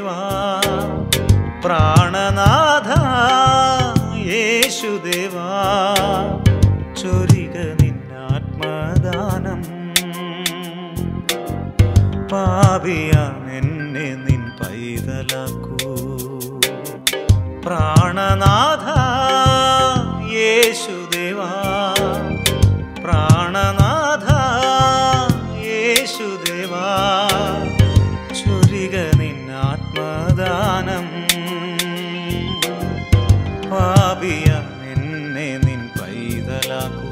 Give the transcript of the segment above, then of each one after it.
യേശുദേവാ പ്രാണനാഥ യേശുദേവാ ചൊരിക നിന്നാത്മദാനം പാപിയാം എന്നെ നിൻ പൈതലാക്കൂ പ്രാണനാഥ യേശുദേവാ പ്രാണനാഥ യേശുദേവാ ചൊരിക നിന്നാത്മദാനം പാപിയ എന്നെ നിൻ പൈതലാക്കൂ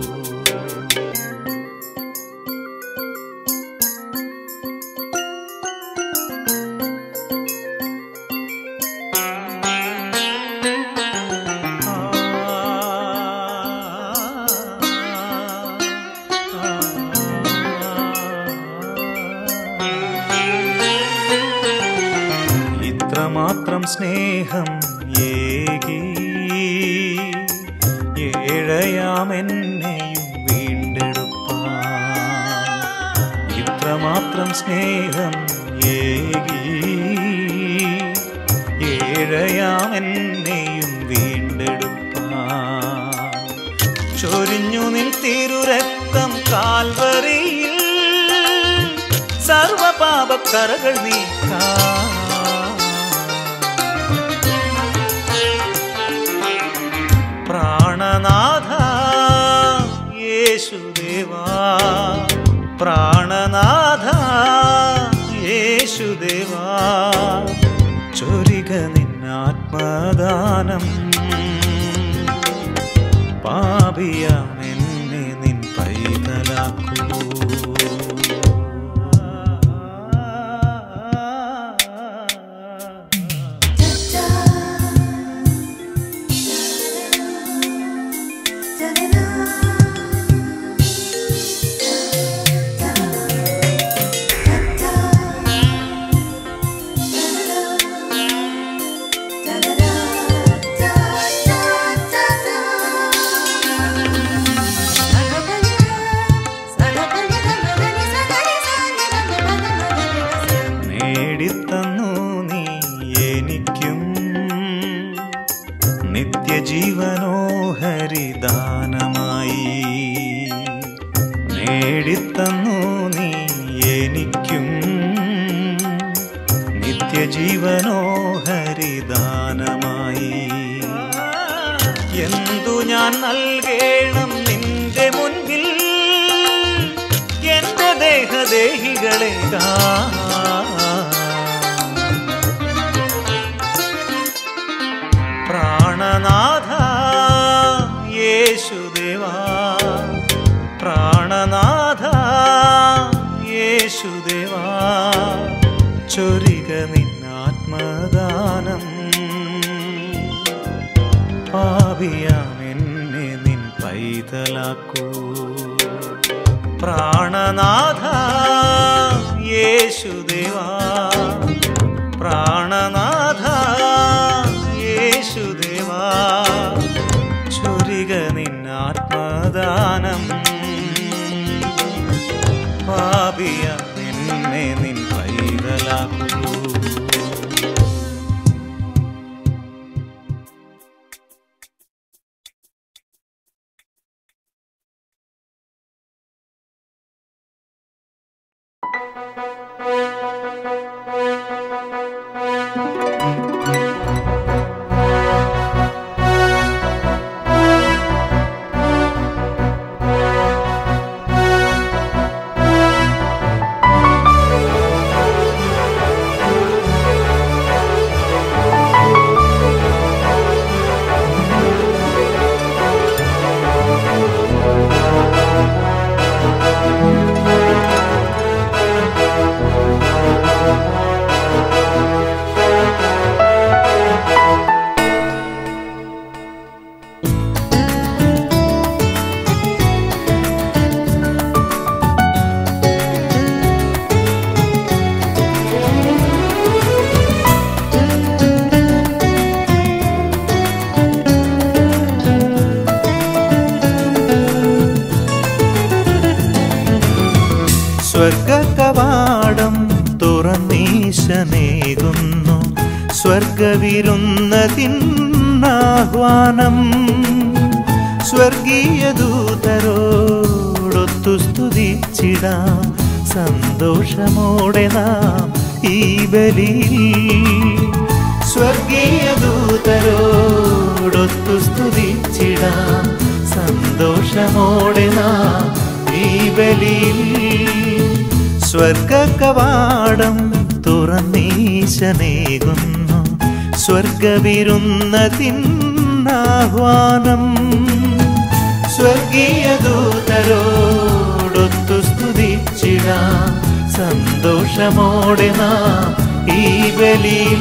ഇത്രമാത്രം സ്നേഹം ഏകി ഏഴയാമെന്നെയും വീണ്ടെടുപ്പാൻ ഇത്രമാത്രം സ്നേഹം ഏകി ഏഴയാമെന്നെയും വീണ്ടെടുപ്പാൻ ചൊരിഞ്ഞു നിൻ തിരുരക്തം കാൽവറിയിൽ സർവപാപക്കറകൾ നീക്കാം പ്രാണനാഥ യേശുദേവാ പ്രാണനാഥ യേശുദേവാ ചൊരിക നിന്നാത്മദാനം പാപിയാം എന്നെ നിൻ പൈതലാക്കൂ നേടിത്തന്നു നീ എനിക്കും നിത്യജീവനോഹരിദാനമായി നേടിത്തന്നു നീ എനിക്കും നിത്യജീവനോഹരിദാനമായി എന്തു ഞാൻ നൽകേണം നിന്റെ മുൻപിൽ എന്റെ ദേഹദേഹികളെ പ്രാണനാഥ യേശുദേവാ പ്രാണനാഥ യേശുദേവാ ചൊരിക നിന്നാത്മദാനം പാപിയാം എന്നെ നിൻ പൈതലാക്കൂ പ്രാണനാഥ യേശുദേവാ പ്രാണനാഥ യേശുദേവാ ചൊരിക നിന്നാത്മദാനം പാപിയ എന്നെ നിൻ പൈതലാക്കൂ യേശുവേ സ്വർഗവിരുന്നതിനേകുന്നു സ്വർഗവിരുന്നതിന്നാഹ്വാനം സ്വർഗീയ ദൂതരോടൊത്തു സ്തുതിച്ചിടാം സന്തോഷമോടെ നാം ഈ ബലിയിൽ സ്വർഗീയ ദൂതരോടൊത്തു സ്തുതിച്ചിടാം സന്തോഷമോടെ നാം ഈ ബലിയിൽ സ്വർഗ കവാടം തുറന്നീശനേകുന്നു സ്വർഗവിരുന്നതിന്നാഹ്വാനം സ്വർഗീയ ദൂതരോടൊത്തു സ്തുതിച്ചിടാം സന്തോഷമോടെ നാം ഈ ബലിയിൽ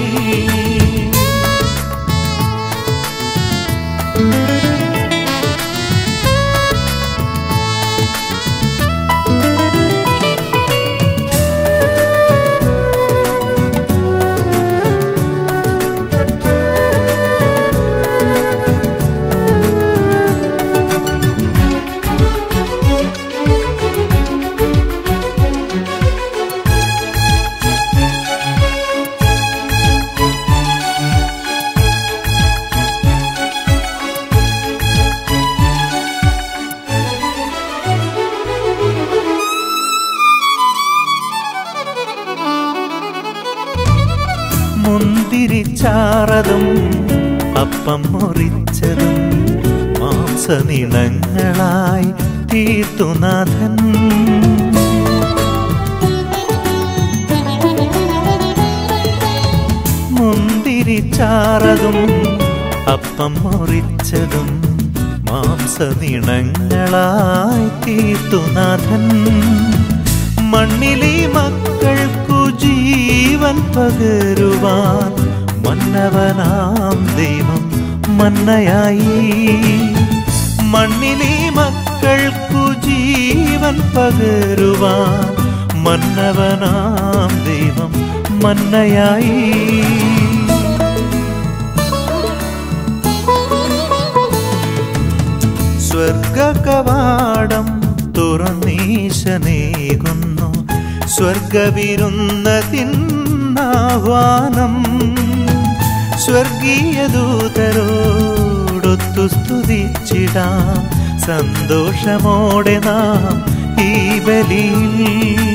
മുന്തിരിച്ചാറതും അപ്പം മുറിച്ചതും മാംസനിണങ്ങളായി തീർത്തുനാഥൻ മുന്തിരിച്ചാറതും അപ്പം മുറിച്ചതും മാംസനിണങ്ങളായി തീർത്തുനാഥൻ മണ്ണിലെ മക്കൾക്കു ജീവൻ പകരുവാൻ മന്നവനാം ദൈവം മന്നയായി മണ്ണിലെ മക്കൾക്കു ജീവൻ പകരുവാൻ മന്നവനാം ദൈവം മന്നയായി സ്വർഗ കവാടം തുറന്നീശനേകുന്നു സ്വർഗവിരുന്നതിന്നാഹ്വാനം സ്വർഗീയ ദൂതരോടൊത്തു സ്തുതിച്ചിടാം സന്തോഷമോടെ നാം ഈ ബലിയിൽ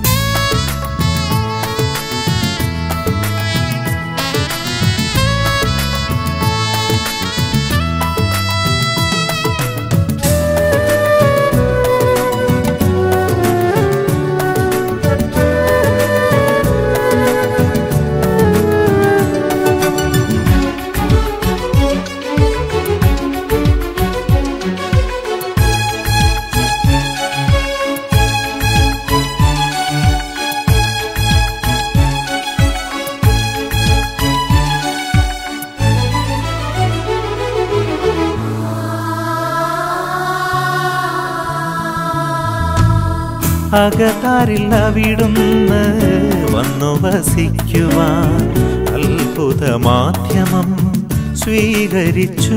അകതാരിൽ അവിടുന്ന് വന്നു വസിക്കുവാൻ അത്ഭുത മാധ്യമം സ്വീകരിച്ചു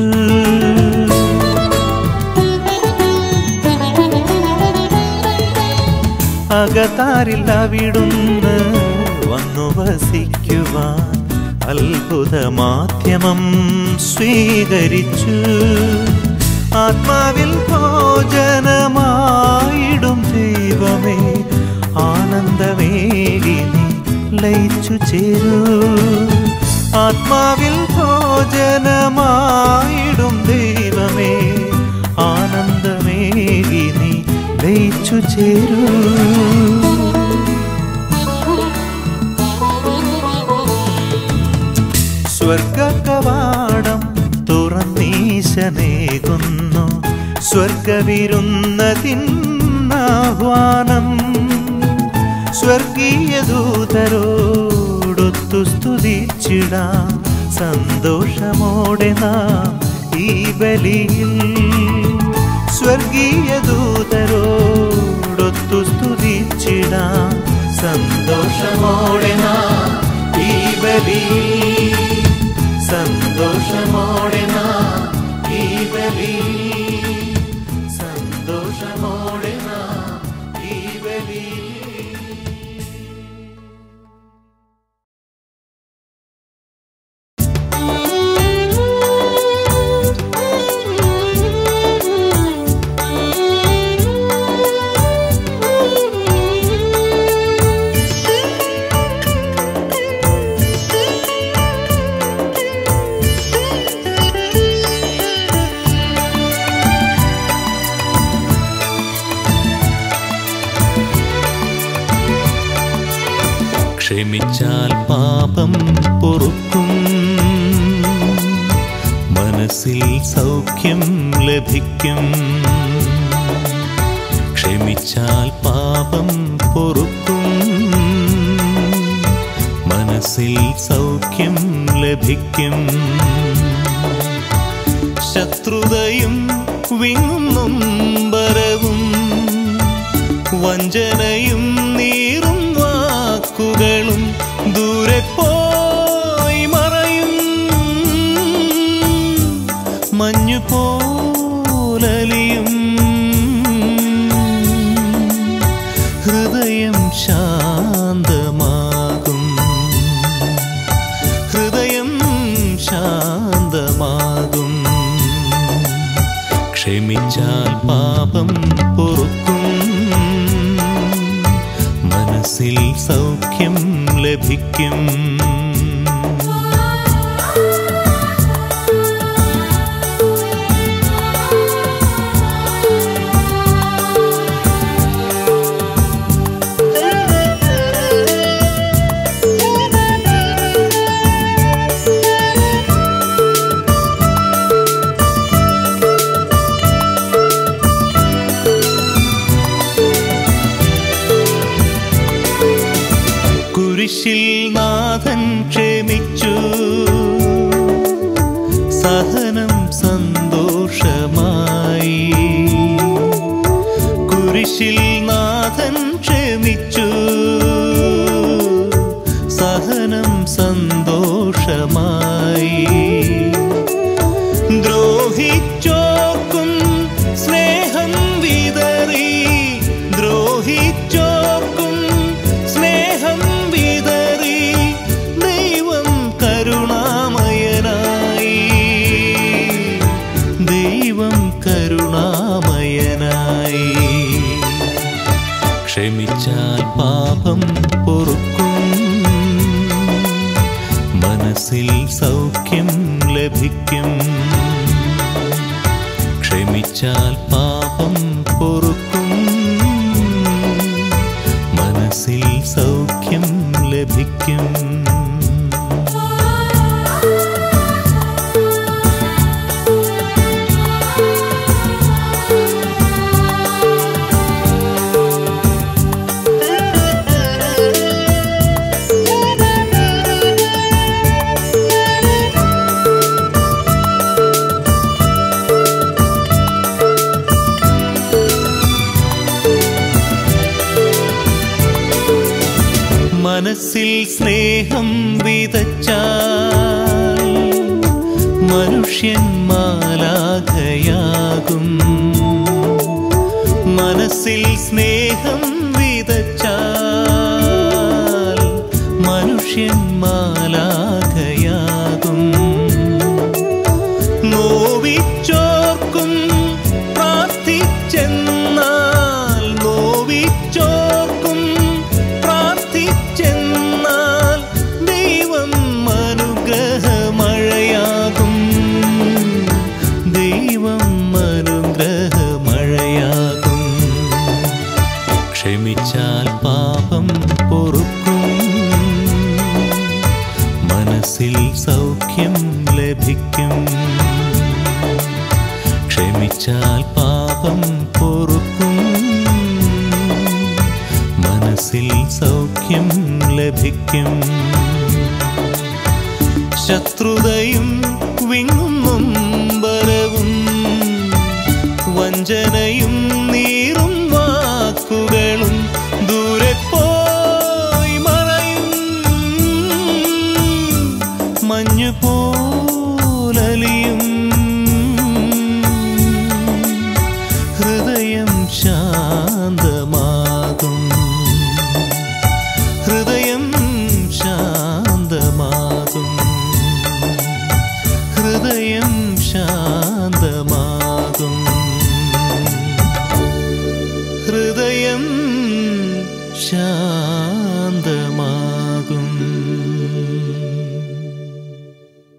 അകതാരിൽ അവിടുന്ന് വന്നു വസിക്കുവാൻ അത്ഭുത മാധ്യമം സ്വീകരിച്ചു ആത്മാവിൽ ഭോജനമായിടും ദൈവമേ ആനന്ദമേകി നീ ലയിച്ചു ചേരൂ ആത്മാവിൽ ഭോജനമായിടും ദൈവമേ ആനന്ദമേകി നീ ലയിച്ചു ചേരൂ സ്വർഗ കവാടം തുറന്നീശനേകുന്നു സ്വർഗവിരുന്നതിന്നാഹ്വാനം സ്വർഗീയ ദൂതരോടൊത്തു സ്തുതിച്ചിടാം സന്തോഷമോടെ നാം ഈ ബലിയിൽ സ്വർഗീയ ദൂതരോടൊത്തു സ്തുതിച്ചിടാം സന്തോഷമോടെ നാം ഈ ബലിയിൽ സന്തോഷമോടെ നാം ഈ ബലിയിൽ സന്തോഷമോടെ നാം ഈ ബലിയിൽ ക്ഷമിച്ചാൽ പാപം പൊറുക്കും മനസ്സിൽ സൗഖ്യം ലഭിക്കും ക്ഷമിച്ചാൽ പാപം പൊറുക്കും മനസ്സിൽ സൗഖ്യം ലഭിക്കും ശത്രുതയും വിങ്ങും നൊമ്പരവും വഞ്ചനയും നീറും വാക്കുകളും ദൂരെ പോയി മറയും മഞ്ഞു പോലലിയും ഹൃദയം ശാന്തമാകും ഹൃദയം ശാന്തമാകും ക്ഷമിച്ചാൽ പാപം പൊറുക്കും മനസ്സിൽ സൗഖ്യം ലഭിക്കും കുരിശിൽ നാഥൻ ക്ഷമിച്ചു സഹനം സന്തോഷമായി കുരിശിൽ നാഥൻ ക്ഷമിച്ചു സഹനം സന്തോഷമായി ദ്രോഹിച്ചോർക്കും സ്നേഹം വിതറി ദ്രോഹിച്ചോർക്കും സ്നേഹം വിതറി ദൈവം കരുണാമയനായി ദൈവം കരുണാമയനായി ക്ഷമിച്ചാൽ പാപം പൊറുക്കും മനസ്സിൽ സൗഖ്യം ലഭിക്കും ക്ഷമിച്ചാൽ പാപം പൊറുക്കും മനസ്സിൽ സൗഖ്യം ലഭിക്കും മനസ്സിൽ സ്നേഹം വിതച്ചാൽ മനുഷ്യൻ മാലാഖയാകും മനസ്സിൽ സ്നേഹം വിതച്ചാൽ മനുഷ്യൻ മാലാഖയാകും നോവിച്ചോർക്കും പ്രാർത്ഥിച്ചെന്നാൽ നോവിച്ചോർക്കും പ്രാർത്ഥിച്ചെന്നാൽ ദൈവം അനുഗ്രഹമഴയാകും ദൈവം അനുഗ്രഹമഴയാകും ക്ഷമിച്ചാൽ പാപം പൊറുക്കും മനസ്സിൽ സൗഖ്യം ലഭിക്കും ക്ഷമിച്ചാൽ പാപം പൊറുക്കും മനസ്സിൽ സൗഖ്യം ലഭിക്കും ശത്രുതയും വിങ്ങും നൊമ്പരവും വഞ്ചനയും നീറും വാക്കുകളും ദൂരെ പോയി മറയും മഞ്ഞു പോലലിയും ഹൃദയം ശാന്തമാകും ഹൃദയം ശാന്തമാകും ഹൃദയം ശാന്തമാകും ഹൃദയം ശാന്തമാകും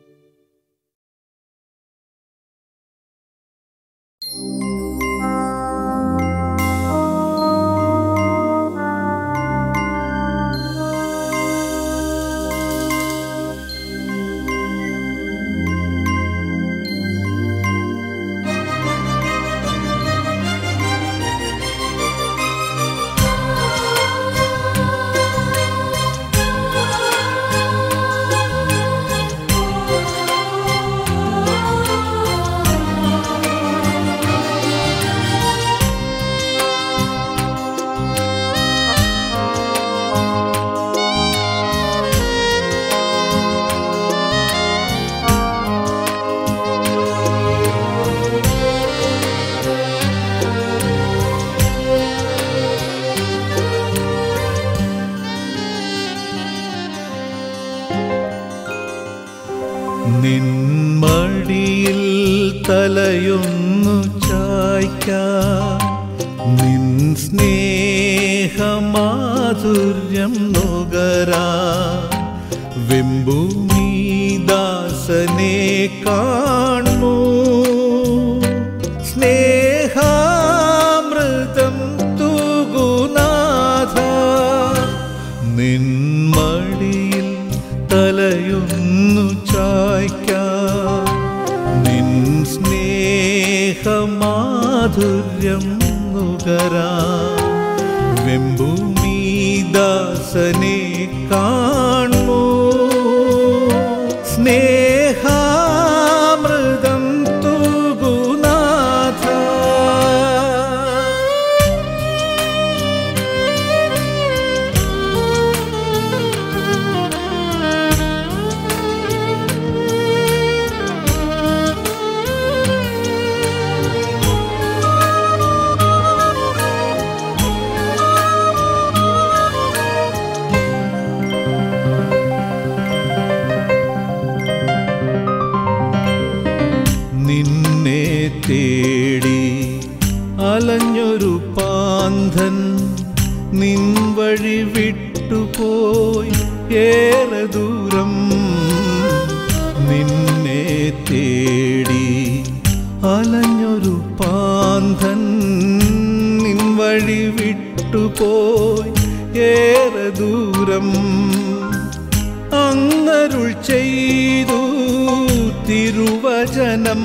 നിൻമടിയിൽ തലയൊന്നു ചായ്ക്കാൻ നിൻ സ്നേഹമാധുര്യം നുകരാ വെമ്പൂമി ദാസനെ കാണൂ സ്നേഹാമൃതം തൂകുനാഥ നിൻമടിയിൽ തലയൊന്നു ചായ്ക്കാൻ നിൻ സ്നേഹമാധുര്യം നുകരാ വെമ്പൂമി ദാസനെ കാണൂ സ്നേഹാമൃതം തൂകുനാഥ നിന്നെ തേടി അലഞ്ഞൊരു പാന്തൻ നിൻ വഴി വിട്ടുപോയി ഏറെ ദൂരം നിന്നെ തേടി അലഞ്ഞൊരു പാന്തൻ നിൻ വഴി വിട്ടുപോയി ഏറെ ദൂരം അങ്ങരുൾ ചെയ്തു തിരുവചനം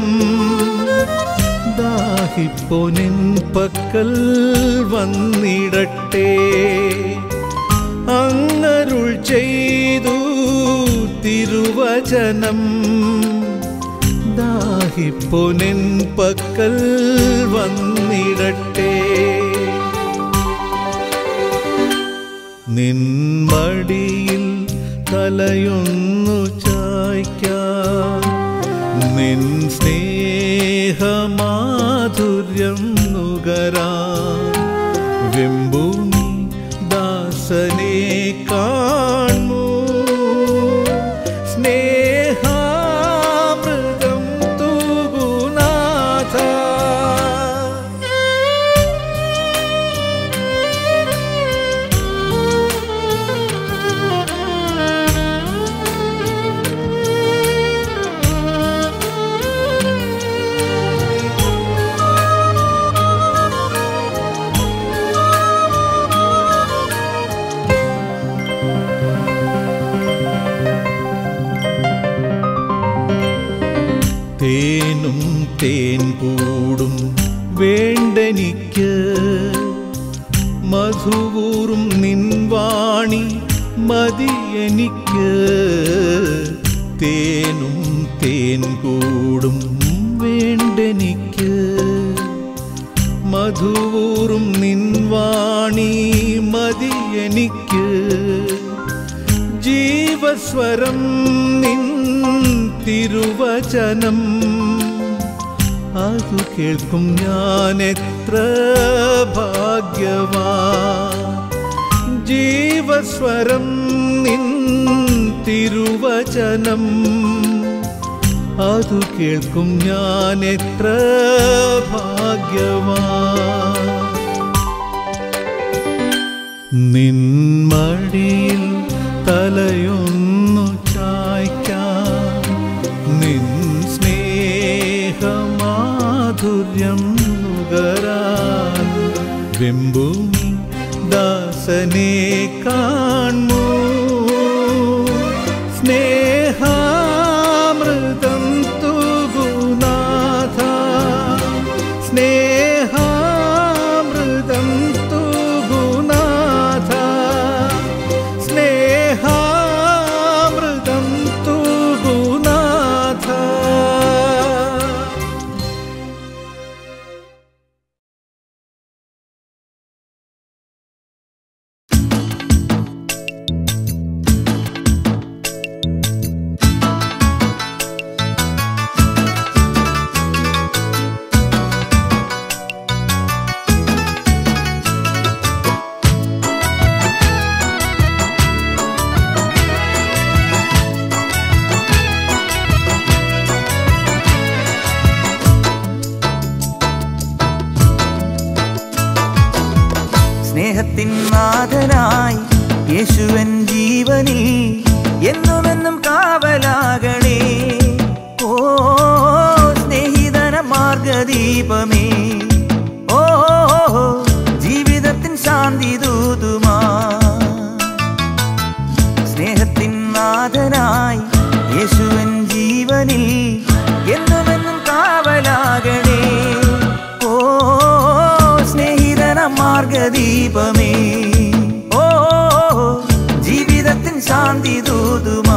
ദാഹിപ്പോനിൻ പക്കൽ വന്നിടട്ടെ അങ്ങരുൾ ചെയ്തു തിരുവചനം ദാഹിപ്പോനിൻ പക്കൽ വന്നിടട്ടെ നിൻമടിയിൽ തലയൊന്നു ചായ്ക്കാൻ നിൻ സ്നേഹമാധുര്യം നുകരാ വെമ്പൂമി ദാസനെ കാണൂ സ്നേഹാമൃതം തൂകുനാഥ തേനും തേൻ കൂടും വേണ്ടെനിക്ക് മധുവൂറും നിൻവാണി മതി എനിക്ക് തേനും തേൻ കൂടും വേണ്ടെനിക്ക് മധുവൂറും നിൻവാണി മതി എനിക്ക് ജീവസ്വരം നിൻ തിരുവചനം അതു കേൾക്കും ഞാൻ എത്ര ഭാഗ്യവാ ജീവസ്വരം നിൻ തിരുവചനം അതു കേൾക്കും ഞാൻ എത്ര ഭാഗ്യവാ നിൻമടിയിൽ തലയൊന്നു ചായ്ക്കാൻ നിൻ സ്നേഹമാധുര്യം നുകരാൻ വെമ്പൂമി ദാസനെ കാണൂ സ്നേഹാമൃതം തൂകുനാഥ സ്നേഹാമൃതം തൂകുനാഥ സ്നേഹാമൃതം തൂകുനാഥ നാഥനായി യേശുവൻ ജീവനിൽ എന്നുമെന്നും കാവലാകണേ ഓ സ്നേഹിതന മാർഗദീപമേ ഓ ജീവിതത്തിൻ ശാന്തി ദൂതുമാ സ്നേഹത്തിൻ നാഥനായി യേശുവൻ ജീവനിൽ എന്നുമെന്നും കാവലാകണേ ഓ സ്നേഹിതന മാർഗദീപമേ ഓ ജീവിതത്തിൻ ശാന്തി ദൂതുമാ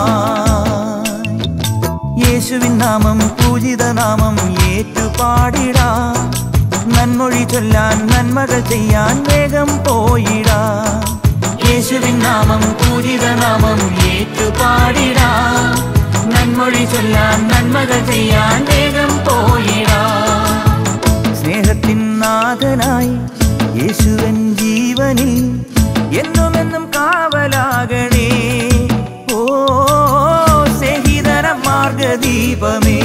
യേശുവിൻ നാമം പൂജിത നാമം ഏറ്റുപാടിടാ നന്മൊഴി ചൊല്ലാൻ നന്മകൾ ചെയ്യാൻ വേഗം പോയിടാ യേശുവിൻ നാമം പൂജിത നാമം ഏറ്റുപാടിടാ നന്മൊഴി ചൊല്ലാൻ നന്മകൾ ചെയ്യാൻ വേഗം പോയിടാ സ്നേഹത്തിൻ നാഥനായി യേശുവൻ ജീവനിൽ എന്നുമെന്നും കാവലാകണേ ഓ സ്നേഹിതര മാർഗദീപമേ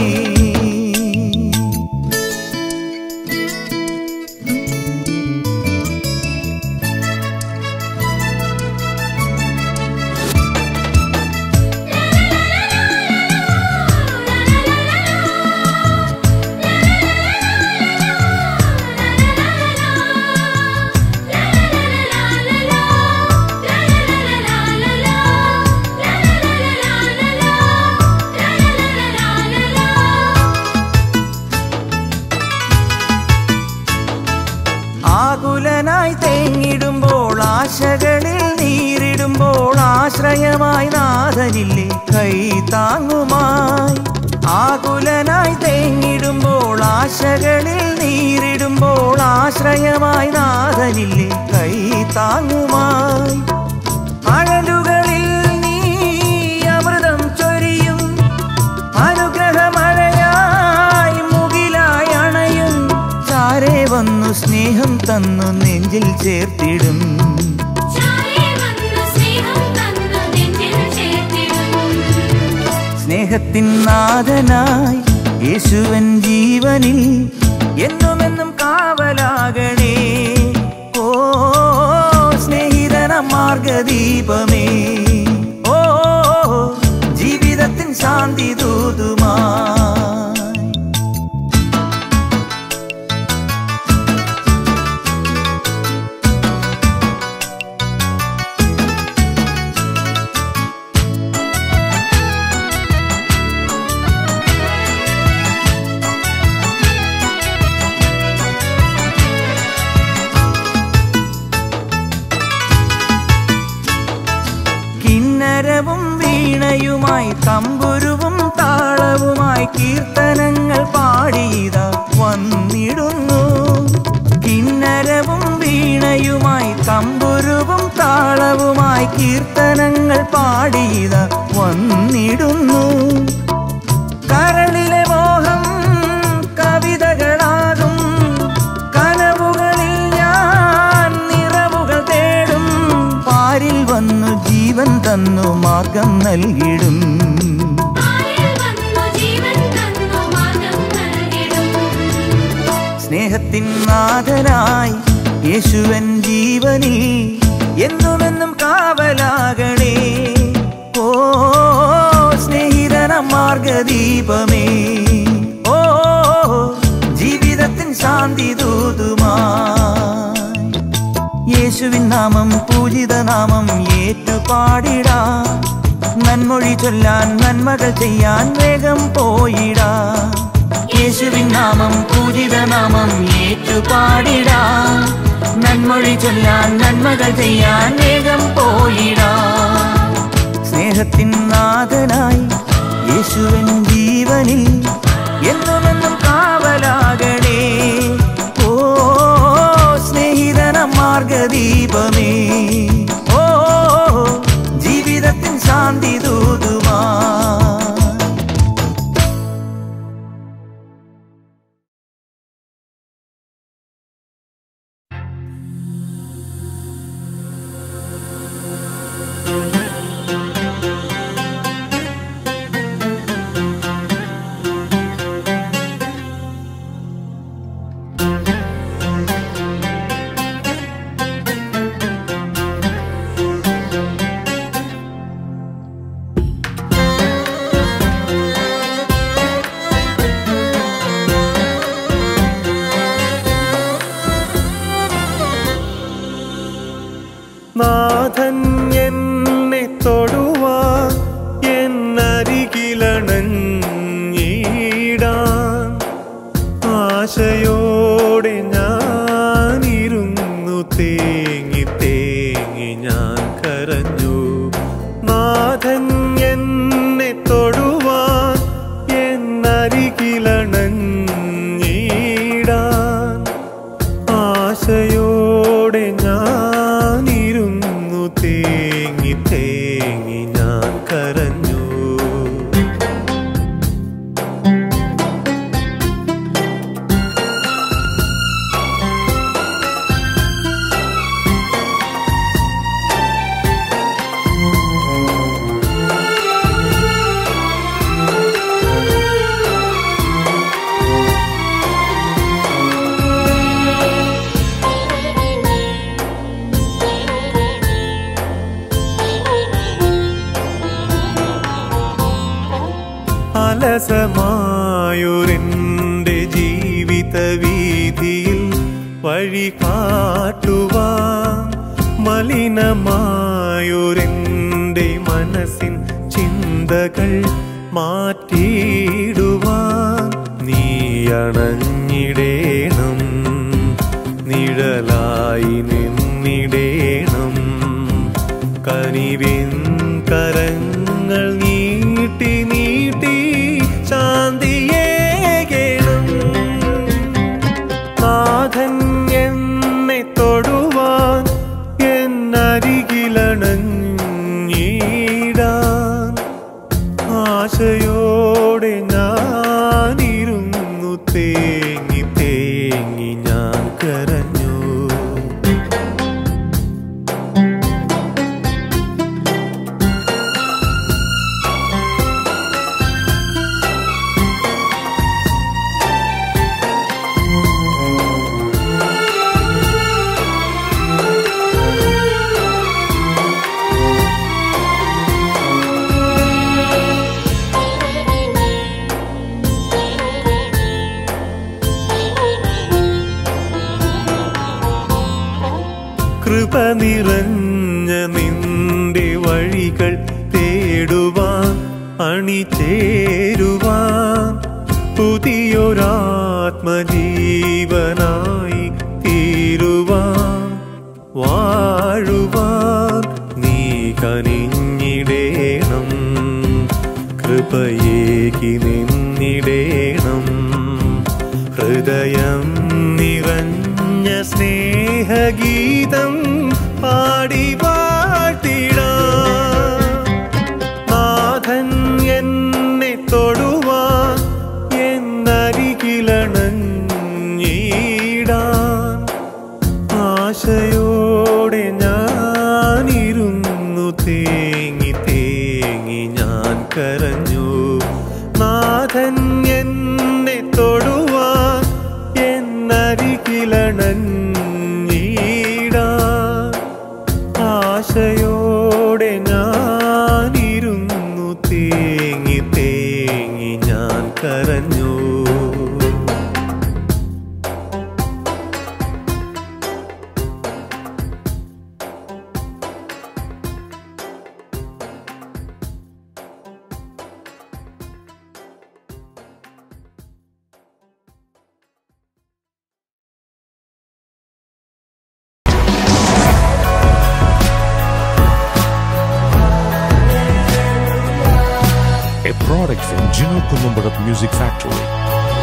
ആകുലനായി തേങ്ങിടുമ്പോൾ ആശകളിൽ നീരിടുമ്പോൾ ആശ്രയമായി നാഥനില്ലേ കൈ താങ്ങുമായി ആകുലനായി തേങ്ങിടുമ്പോൾ ആശകളിൽ നീരിടുമ്പോൾ ആശ്രയമായി നാഥനില്ലേ കൈ താങ്ങുമായി അഴലുകളിൽ നീ അമൃതം ചൊരിയും അനുഗ്രഹമഴയായി മുകിലായി അണയും ചാരേ വന്നു സ്നേഹം തന്നു നെഞ്ചിൽ ചേർത്തിടും ചാരേ വന്നു സ്നേഹം തന്നു നെഞ്ചിൽ ചേർത്തിടും സ്നേഹത്തിൻ നാഥനായി യേശുവൻ ജീവനിൽ എന്നുമെന്നും കാവലാകണേ ഓ സ്നേഹിതന മാർഗദീപമേ ഓ ജീവിതത്തിൻ ശാന്തി ദൂതുമാ കിന്നരവും വീണയുമായി തമ്പുരുവും താളവുമായി കീർത്തനങ്ങൾ പാടിയത വന്നിടുന്നു കിന്നരവും വീണയുമായി തമ്പുരുവും താളവുമായി കീർത്തനങ്ങൾ പാടിയത വന്നിടുന്നു കരളിലെ മോഹം കവിതകളാകും കനവുകളിൽ ഞാൻ നിറവുകൾ തേടും പാരിൽ വന്നു ജീവൻ തന്നു മാർഗം നൽകിടും ആരിൽ വന്നു ജീവൻ തന്നു മാർഗം നൽകിടും സ്നേഹത്തിൻ നാഥനായി യേശുവൻ ജീവനിൽ എന്നുമെന്നും കാവലാകണേ ഓ സ്നേഹിതന മാർഗദീപമേ ഓ ജീവിതത്തിൻ ശാന്തി ദൂതുമാ യേശുവിൻ നാമം പൂജിത നാമം ഏറ്റുപാടിടാ നന്മൊഴി ചൊല്ലാൻ നന്മകൾ ചെയ്യാൻ വേഗം പോയിടാ യേശുവിൻ നാമം പൂജിത നാമം ഏറ്റുപാടിടാ നന്മൊഴി ചൊല്ലാൻ നന്മകൾ ചെയ്യാൻ വേഗം പോയിടാ സ്നേഹത്തിൻ നാഥനായി യേശുവൻ ജീവനിൽ എന്നുമെന്നും കാവലാകണേ ഓ സ്നേഹിതന മാർഗദീപമേ ഓ ജീവിതത്തിൻ ശാന്തി ദൂതുമാ യേശുവേ ആശയോടെ ഞാനിരുന്നു തേങ്ങി തേങ്ങി ഞാൻ കരഞ്ഞു നാഥൻ എന്നെ തൊടുവാൻ എന്നരികിലണഞ്ഞിടാൻ ആശയോടെ ഞാനിരുന്നു തേങ്ങി തേങ്ങി ഞാൻ കരഞ്ഞു അലസമായൊരെൻ്റെ ജീവിത വീതിയിൽ വഴി കാട്ടുവാൻ മലിനമായൊരെൻ്റെ മനസ്സിൻ ചിന്തകൾ മാറ്റിയിടുവാൻ നീ അണഞ്ഞിടേണം നിഴലായി നിന്നിടേണം കനിവിൻ കരങ്ങൾ നീട്ടി നീട്ടി ശാന്തിയേകേണം നാഥൻ എന്നെ തൊടുവാൻ എന്നരികിലണഞ്ഞിടാൻ ആശയോടെ ഞാനിരുന്നു തേങ്ങി തേങ്ങി ഞാൻ കരഞ്ഞു കൃപ നിറഞ്ഞ നിന്റെ വഴികൾ തേടുവാൻ അണിചേരുവാൻ പുതിയൊരാത്മജീവനായി തീരുവാൻ വാഴുവാൻ നീ കനിഞ്ഞിടേണം കൃപയേകി നിന്നിടേണം ഹൃദയം നിറഞ്ഞ സ്നേഹഗീതം പാടി വാഴ്ത്തിടാം നാഥൻ എന്നെ തൊടുവാൻ എന്നരികിലണഞ്ഞിടാൻ ആശയോടെ ഞാനിരുന്നു തേങ്ങി തേങ്ങി ഞാൻ കരഞ്ഞു നാഥൻ എന്നെ തൊടുവാൻ എന്നരികിലണഞ്ഞിടാൻ ആശയോടെ ഞാനിരുന്നു തേങ്ങി തേങ്ങി ഞാൻ കരഞ്ഞു a product from Gino Columbarat Music Factory.